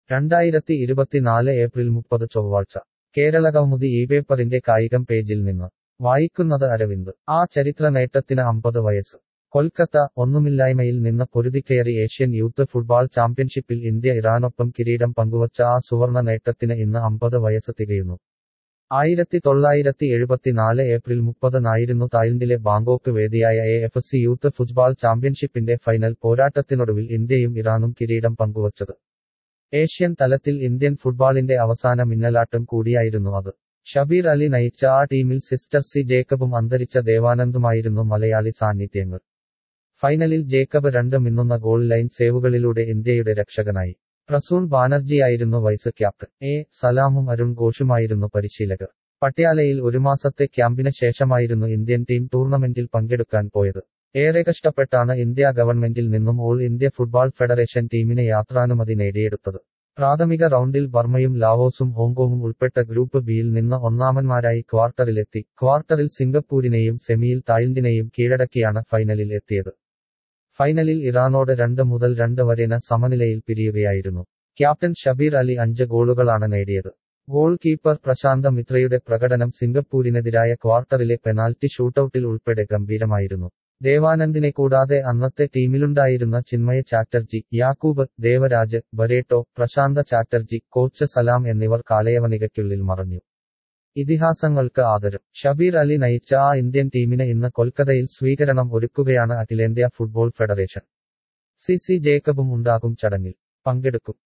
രണ്ടായിരത്തി ഇരുപത്തിനാല് ഏപ്രിൽ മുപ്പത് ചൊവ്വാഴ്ച കേരള കൗമുദി ഈ പേപ്പറിന്റെ കായികം പേജിൽ നിന്ന് വായിക്കുന്നത് അരവിന്ദ് ആ ചരിത്ര നേട്ടത്തിന് അമ്പത് വയസ്സ് കൊൽക്കത്ത ഒന്നുമില്ലായ്മയിൽ നിന്ന് പൊരുതിക്കയറി ഏഷ്യൻ യൂത്ത് ഫുട്ബോൾ ചാമ്പ്യൻഷിപ്പിൽ ഇന്ത്യ ഇറാനൊപ്പം കിരീടം പങ്കുവച്ച ആ സുവർണ നേട്ടത്തിന് ഇന്ന് അമ്പത് വയസ്സ് തികയുന്നു ആയിരത്തി തൊള്ളായിരത്തി എഴുപത്തിനാല് ഏപ്രിൽ മുപ്പതിനായിരുന്നു തായ്ലൻഡിലെ ബാങ്കോക്ക് വേദിയായ A F C youth football ചാമ്പ്യൻഷിപ്പിന്റെ ഫൈനൽ പോരാട്ടത്തിനൊടുവിൽ ഇന്ത്യയും ഇറാനും കിരീടം പങ്കുവച്ചത് ഏഷ്യൻ തലത്തിൽ ഇന്ത്യൻ ഫുട്ബോളിന്റെ അവസാന മിന്നലാട്ടം കൂടിയായിരുന്നു അത് ഷബീർ അലി നയിച്ച ആ ടീമിൽ സിസ്റ്റർ സി ജേക്കബും അന്തരിച്ച ദേവാനന്ദുമായിരുന്നു മലയാളി സാന്നിധ്യങ്ങൾ ഫൈനലിൽ ജേക്കബ് രണ്ട് മിന്നുന്ന ഗോൾ ലൈൻ സേവുകളിലൂടെ ഇന്ത്യയുടെ രക്ഷകനായി പ്രസൂൺ ബാനർജിയായിരുന്നു വൈസ് ക്യാപ്റ്റൻ എ സലാമും അരുൺ ഘോഷുമായിരുന്നു പരിശീലകർ പട്യാലയിൽ ഒരു മാസത്തെ ക്യാമ്പിന് ശേഷമായിരുന്നു ഇന്ത്യൻ ടീം ടൂർണമെന്റിൽ പങ്കെടുക്കാൻ പോയത് ഏറെ കഷ്ടപ്പെട്ടാണ് ഇന്ത്യ ഗവൺമെന്റിൽ നിന്നും ഓൾ ഇന്ത്യ ഫുട്ബോൾ ഫെഡറേഷൻ ടീമിന് യാത്രാനുമതി നേടിയെടുത്തത് പ്രാഥമിക റൗണ്ടിൽ ബർമയും ലാവോസും ഹോങ്കോങ്ങും ഉൾപ്പെട്ട ഗ്രൂപ്പ് ബിയിൽ നിന്ന് ഒന്നാമന്മാരായി ക്വാർട്ടറിലെത്തി ക്വാർട്ടറിൽ സിംഗപ്പൂരിനെയും സെമിയിൽ തായ്ലൻഡിനെയും കീഴടക്കിയാണ് ഫൈനലിൽ എത്തിയത് ഫൈനലിൽ ഇറാനോട് രണ്ട് മുതൽ രണ്ട് വരെന സമനിലയിൽ പിരിയുകയായിരുന്നു ക്യാപ്റ്റൻ ഷബീർ അലി അഞ്ച് ഗോളുകളാണ് നേടിയത് ഗോൾ കീപ്പർ പ്രശാന്ത മിത്രയുടെ പ്രകടനം സിംഗപ്പൂരിനെതിരായ ക്വാർട്ടറിലെ പെനാൽറ്റി ഷൂട്ടൌട്ടിൽ ഉൾപ്പെടെ ഗംഭീരമായിരുന്നു ദേവാനന്ദിനെ കൂടാതെ അന്നത്തെ ടീമിലുണ്ടായിരുന്ന ചിന്മയ ചാറ്റർജി യാക്കൂബ് ദേവരാജ് ബരേട്ടോ പ്രശാന്ത ചാറ്റർജി കോച്ച് സലാം എന്നിവർ കാലയവനികയ്ക്കുള്ളിൽ മറഞ്ഞു ഇതിഹാസങ്ങൾക്ക് ആദരം ഷബീർ അലി നയിച്ച ആ ഇന്ത്യൻ ടീമിന് ഇന്ന് കൊൽക്കത്തയിൽ സ്വീകരണം ഒരുക്കുകയാണ് അഖിലേന്ത്യാ ഫുട്ബോൾ ഫെഡറേഷൻ സി സി ജേക്കബും ഉണ്ടാകും ചടങ്ങിൽ പങ്കെടുക്കും